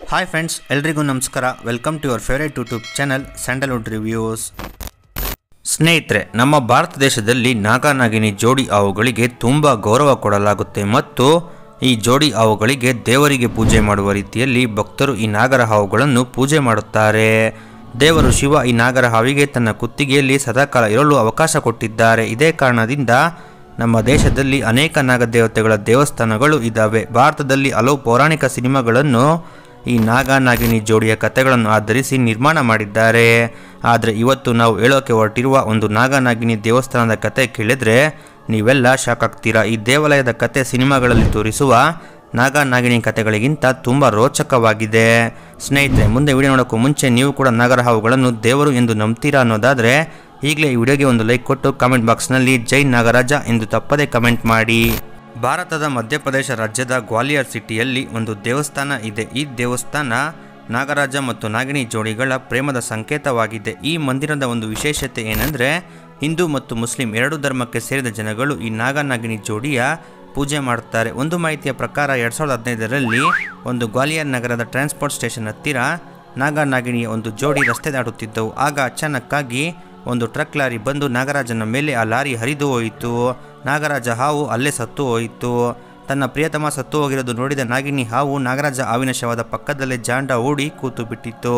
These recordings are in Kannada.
ಹಾಯ್ ಫ್ರೆಂಡ್ಸ್ ಎಲ್ರಿಗೂ ನಮಸ್ಕಾರ welcome to your favourite YouTube channel Sandalwood reviews ಸ್ನೇಹಿತರೆ ನಮ್ಮ ಭಾರತ ದೇಶದಲ್ಲಿ ನಾಗಾನಾಗಿನಿ ಜೋಡಿ ಹಾವುಗಳಿಗೆ ತುಂಬ ಗೌರವ ಕೊಡಲಾಗುತ್ತೆ ಮತ್ತು ಈ ಜೋಡಿ ಹಾವುಗಳಿಗೆ ದೇವರಿಗೆ ಪೂಜೆ ಮಾಡುವ ರೀತಿಯಲ್ಲಿ ಭಕ್ತರು ಈ ನಾಗರ ಹಾವುಗಳನ್ನು ಪೂಜೆ ಮಾಡುತ್ತಾರೆ ದೇವರು ಶಿವ ಈ ನಾಗರ ಹಾವಿಗೆ ತನ್ನ ಕುತ್ತಿಗೆಯಲ್ಲಿ ಸದಾಕಾಲ ಇರಲು ಅವಕಾಶ ಕೊಟ್ಟಿದ್ದಾರೆ ಇದೇ ಕಾರಣದಿಂದ ನಮ್ಮ ದೇಶದಲ್ಲಿ ಅನೇಕ ನಾಗದೇವತೆಗಳ ದೇವಸ್ಥಾನಗಳು ಇದ್ದಾವೆ ಭಾರತದಲ್ಲಿ ಹಲವು ಪೌರಾಣಿಕ ಸಿನಿಮಾಗಳನ್ನು ಈ ನಾಗ ನಾಗಿನಿ ಜೋಡಿಯ ಕಥೆಗಳನ್ನು ಆಧರಿಸಿ ನಿರ್ಮಾಣ ಮಾಡಿದ್ದಾರೆ ಆದರೆ ಇವತ್ತು ನಾವು ಹೇಳೋಕೆ ಹೊರಟಿರುವ ಒಂದು ನಾಗ ನಾಗಿನಿ ದೇವಸ್ಥಾನದ ಕತೆ ಕೇಳಿದ್ರೆ ನೀವೆಲ್ಲ ಶಾಕ್ ಆಗ್ತೀರಾ ಈ ದೇವಾಲಯದ ಕತೆ ಸಿನಿಮಾಗಳಲ್ಲಿ ತೋರಿಸುವ ನಾಗ ನಾಗಿನಿ ಕಥೆಗಳಿಗಿಂತ ತುಂಬ ರೋಚಕವಾಗಿದೆ ಸ್ನೇಹಿತರೆ ಮುಂದೆ ವಿಡಿಯೋ ನೋಡೋಕ್ಕೂ ಮುಂಚೆ ನೀವು ಕೂಡ ನಾಗರ ಹಾವುಗಳನ್ನು ದೇವರು ಎಂದು ನಂಬ್ತೀರಾ ಅನ್ನೋದಾದರೆ ಈಗಲೇ ಈ ವಿಡಿಯೋಗೆ ಒಂದು ಲೈಕ್ ಕೊಟ್ಟು ಕಾಮೆಂಟ್ ಬಾಕ್ಸ್ನಲ್ಲಿ ಜೈ ನಾಗರಾಜ ಎಂದು ತಪ್ಪದೇ ಕಮೆಂಟ್ ಮಾಡಿ ಭಾರತದ ಮಧ್ಯಪ್ರದೇಶ ರಾಜ್ಯದ ಗ್ವಾಲಿಯರ್ ಸಿಟಿಯಲ್ಲಿ ಒಂದು ದೇವಸ್ಥಾನ ಇದೆ ಈ ದೇವಸ್ಥಾನ ನಾಗರಾಜ ಮತ್ತು ನಾಗಿನಿ ಜೋಡಿಗಳ ಪ್ರೇಮದ ಸಂಕೇತವಾಗಿದೆ ಈ ಮಂದಿರದ ಒಂದು ವಿಶೇಷತೆ ಏನೆಂದರೆ ಹಿಂದೂ ಮತ್ತು ಮುಸ್ಲಿಂ ಎರಡು ಧರ್ಮಕ್ಕೆ ಸೇರಿದ ಜನಗಳು ಈ ನಾಗ ನಾಗಿನಿ ಜೋಡಿಯ ಪೂಜೆ ಮಾಡುತ್ತಾರೆ ಒಂದು ಮಾಹಿತಿಯ ಪ್ರಕಾರ ಎರಡು ಸಾವಿರದ ಹದಿನೈದರಲ್ಲಿ ಒಂದು ಗ್ವಾಲಿಯರ್ ನಗರದ ಟ್ರಾನ್ಸ್ಪೋರ್ಟ್ ಸ್ಟೇಷನ್ ಹತ್ತಿರ ನಾಗ ನಾಗಿಣಿಯ ಒಂದು ಜೋಡಿ ರಸ್ತೆ ದಾಟುತ್ತಿದ್ದವು ಆಗ ಅಚಾನಕ್ಕಾಗಿ ಒಂದು ಟ್ರಕ್ ಲಾರಿ ಬಂದು ನಾಗರಾಜನ ಮೇಲೆ ಆ ಲಾರಿ ಹರಿದು ಹೋಯಿತು ನಾಗರಾಜ ಹಾವು ಅಲ್ಲೇ ಸತ್ತು ಹೋಯಿತು ತನ್ನ ಪ್ರಿಯತಮ ಸತ್ತು ಹೋಗಿರೋದು ನೋಡಿದ ನಾಗಿನಿ ಹಾವು ನಾಗರಾಜ ಹಾವಿನ ಶವದ ಪಕ್ಕದಲ್ಲೇ ಜಾಂಡ ಹೂಡಿ ಕೂತು ಬಿಟ್ಟಿತ್ತು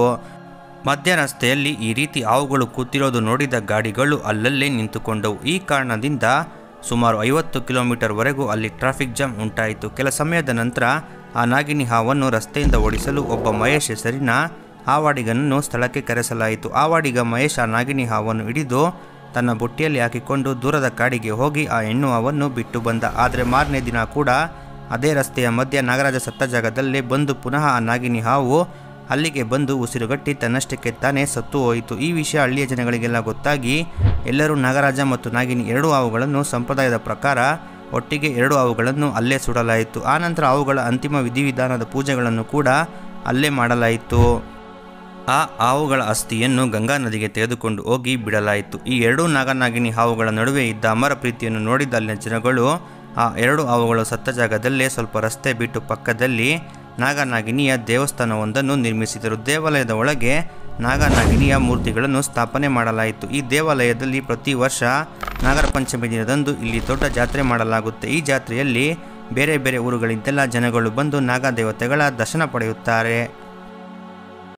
ಮಧ್ಯ ರಸ್ತೆಯಲ್ಲಿ ಈ ರೀತಿ ಹಾವುಗಳು ಕೂತಿರೋದು ನೋಡಿದ ಗಾಡಿಗಳು ಅಲ್ಲಲ್ಲೇ ನಿಂತುಕೊಂಡವು ಈ ಕಾರಣದಿಂದ ಸುಮಾರು ಐವತ್ತು ಕಿಲೋಮೀಟರ್ವರೆಗೂ ಅಲ್ಲಿ ಟ್ರಾಫಿಕ್ ಜಾಮ್ ಉಂಟಾಯಿತು ಕೆಲ ಸಮಯದ ನಂತರ ಆ ನಾಗಿನಿ ಹಾವನ್ನು ರಸ್ತೆಯಿಂದ ಓಡಿಸಲು ಒಬ್ಬ ಮಹೇಶ್ ಹೆಸರಿನ ಆವಾಡಿಗನನ್ನು ಸ್ಥಳಕ್ಕೆ ಕರೆಸಲಾಯಿತು ಆವಾಡಿಗ ಮಹೇಶ್ ಆ ನಾಗಿನಿ ಹಾವನ್ನು ಹಿಡಿದು ತನ್ನ ಬುಟ್ಟಿಯಲ್ಲಿ ಹಾಕಿಕೊಂಡು ದೂರದ ಕಾಡಿಗೆ ಹೋಗಿ ಆ ಹೆಣ್ಣು ಹಾವನ್ನು ಬಿಟ್ಟು ಬಂದ ಆದರೆ ಮಾರನೇ ದಿನ ಕೂಡ ಅದೇ ರಸ್ತೆಯ ಮಧ್ಯ ನಾಗರಾಜ ಸತ್ತ ಜಾಗದಲ್ಲೇ ಬಂದು ಪುನಃ ಆ ನಾಗಿನಿ ಹಾವು ಅಲ್ಲಿಗೆ ಬಂದು ಉಸಿರುಗಟ್ಟಿ ತನ್ನಷ್ಟಕ್ಕೆ ತಾನೇ ಸತ್ತು ಹೋಯಿತು ಈ ವಿಷಯ ಹಳ್ಳಿಯ ಜನಗಳಿಗೆಲ್ಲ ಗೊತ್ತಾಗಿ ಎಲ್ಲರೂ ನಾಗರಾಜ ಮತ್ತು ನಾಗಿನಿ ಎರಡು ಹಾವುಗಳನ್ನು ಸಂಪ್ರದಾಯದ ಪ್ರಕಾರ ಒಟ್ಟಿಗೆ ಎರಡು ಹಾವುಗಳನ್ನು ಅಲ್ಲೇ ಸುಡಲಾಯಿತು ಆನಂತರ ಅವುಗಳ ಅಂತಿಮ ವಿಧಿವಿಧಾನದ ಪೂಜೆಗಳನ್ನು ಕೂಡ ಅಲ್ಲೇ ಮಾಡಲಾಯಿತು ಆ ಹಾವುಗಳ ಅಸ್ಥಿಯನ್ನು ಗಂಗಾ ನದಿಗೆ ತೆಗೆದುಕೊಂಡು ಹೋಗಿ ಬಿಡಲಾಯಿತು ಈ ಎರಡೂ ನಾಗನಾಗಿನಿ ಹಾವುಗಳ ನಡುವೆ ಇದ್ದ ಅಮರ ಪ್ರೀತಿಯನ್ನು ನೋಡಿದ ಅಲ್ಲಿನ ಜನಗಳು ಆ ಎರಡು ಹಾವುಗಳು ಸತ್ತ ಜಾಗದಲ್ಲೇ ಸ್ವಲ್ಪ ರಸ್ತೆ ಬಿಟ್ಟು ಪಕ್ಕದಲ್ಲಿ ನಾಗನಾಗಿನಿಯ ದೇವಸ್ಥಾನವೊಂದನ್ನು ನಿರ್ಮಿಸಿದರು ದೇವಾಲಯದ ಒಳಗೆ ನಾಗನಾಗಿನಿಯ ಮೂರ್ತಿಗಳನ್ನು ಸ್ಥಾಪನೆ ಮಾಡಲಾಯಿತು ಈ ದೇವಾಲಯದಲ್ಲಿ ಪ್ರತಿ ವರ್ಷ ನಾಗರ ಪಂಚಮಿ ದಿನದಂದು ಇಲ್ಲಿ ದೊಡ್ಡ ಜಾತ್ರೆ ಮಾಡಲಾಗುತ್ತೆ ಈ ಜಾತ್ರೆಯಲ್ಲಿ ಬೇರೆ ಬೇರೆ ಊರುಗಳಿಂದೆಲ್ಲ ಜನಗಳು ಬಂದು ನಾಗ ದೇವತೆಗಳ ದರ್ಶನ ಪಡೆಯುತ್ತಾರೆ